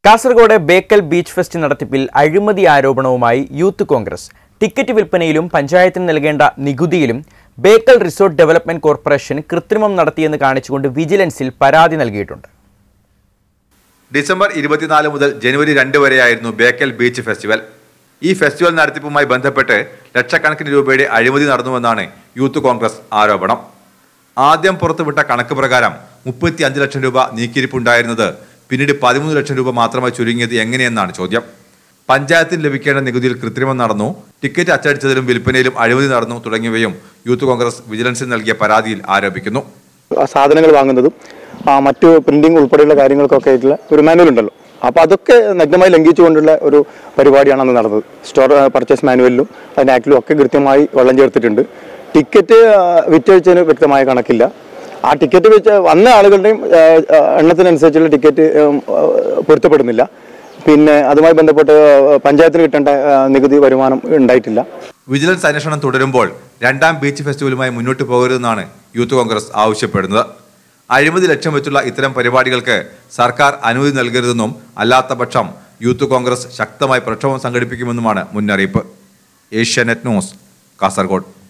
Kasaragod Bekal beach fest നടത്തിപ്പിൽ അഴിമതി ആരോപണവുമായി യൂത്ത് കോൺഗ്രസ് ടിക്കറ്റ് വിൽപ്പനയിലും പഞ്ചായത്തിന് നൽകേണ്ട നികുതിയിലും ബേക്കൽ റിസോർട്ട് ഡെവലപ്മെന്റ് കോർപ്പറേഷൻ കൃത്രിമം നടത്തിയെന്ന് കാണിച്ചുകൊണ്ട് വിജിലൻസിൽ പരാതി നൽകിയിട്ടുണ്ട് ഡിസംബർ ഇരുപത്തിനാല് മുതൽ ജനുവരി രണ്ട് വരെയായിരുന്നു ബേക്കൽ ബീച്ച് ഫെസ്റ്റിവൽ ഈ ഫെസ്റ്റിവൽ നടത്തിപ്പുമായി ബന്ധപ്പെട്ട് ലക്ഷക്കണക്കിന് രൂപയുടെ അഴിമതി നടന്നുവെന്നാണ് യൂത്ത് കോൺഗ്രസ് ആരോപണം ആദ്യം പുറത്തുവിട്ട കണക്ക് പ്രകാരം മുപ്പത്തി അഞ്ച് ലക്ഷം രൂപ നീക്കിയിരിപ്പുണ്ടായിരുന്നത് പിന്നീട് പതിമൂന്ന് ലക്ഷം രൂപ മാത്രമായി ചുരുങ്ങിയത് എങ്ങനെയെന്നാണ് ചോദ്യം പഞ്ചായത്തിന് ലഭിക്കേണ്ട നികുതിയിൽ കൃത്രിമം നടന്നു ടിക്കറ്റ് അച്ചടിച്ചതിലും വിൽപ്പനയിലും അഴിമതി നടന്നു തുടങ്ങിയവയും യൂത്ത് കോൺഗ്രസ് വിജിലൻസിന് നൽകിയ പരാതിയിൽ ആരോപിക്കുന്നു ആ സാധനങ്ങൾ വാങ്ങുന്നതും ആ മറ്റു പ്രിന്റിംഗ് ഉൾപ്പെടെയുള്ള കാര്യങ്ങൾക്കൊക്കെ ആയിട്ടുള്ള ഒരു മാനുവൽ ഉണ്ടല്ലോ അപ്പോൾ അതൊക്കെ നഗ്നമായി ലംഘിച്ചുകൊണ്ടുള്ള ഒരു പരിപാടിയാണ് അന്ന് നടന്നത് സ്റ്റോർ പർച്ചേസ് മാനുവലിലും അതിൻ്റെ ആക്ടിലും ഒക്കെ കൃത്യമായി വെള്ളം ചേർത്തിട്ടുണ്ട് ടിക്കറ്റ് ആ, വിറ്റഴിച്ചതിന് വ്യക്തമായ കണക്കില്ല ആ ടിക്കറ്റ് വെച്ച് വന്ന ആളുകളുടെയും ആ, ആ, എണ്ണത്തിനനുസരിച്ചുള്ള ടിക്കറ്റ് ഉം, ആ, പൊരുത്തപ്പെടുന്നില്ല പിന്നെ അതുമായി ബന്ധപ്പെട്ട് ആ, പഞ്ചായത്തിന് കിട്ടേണ്ട ആ, നികുതി വരുമാനം ഉണ്ടായിട്ടില്ല വിജിലൻസ് അന്വേഷണം തുടരുമ്പോൾ രണ്ടാം ബീച്ച് ഫെസ്റ്റിവലുമായി മുന്നോട്ട് പോകരുതെന്നാണ് യൂത്ത് കോൺഗ്രസ് ആവശ്യപ്പെടുന്നത് അഴിമതി ലക്ഷ്യം വെച്ചുള്ള ഇത്തരം പരിപാടികൾക്ക് സർക്കാർ അനുമതി നൽകരുതെന്നും അല്ലാത്ത പക്ഷം യൂത്ത് കോൺഗ്രസ് ശക്തമായി പ്രക്ഷോഭം സംഘടിപ്പിക്കുമെന്നുമാണ് മുന്നറിയിപ്പ് ഏഷ്യാനെറ്റ് ന്യൂസ് കാസർഗോഡ്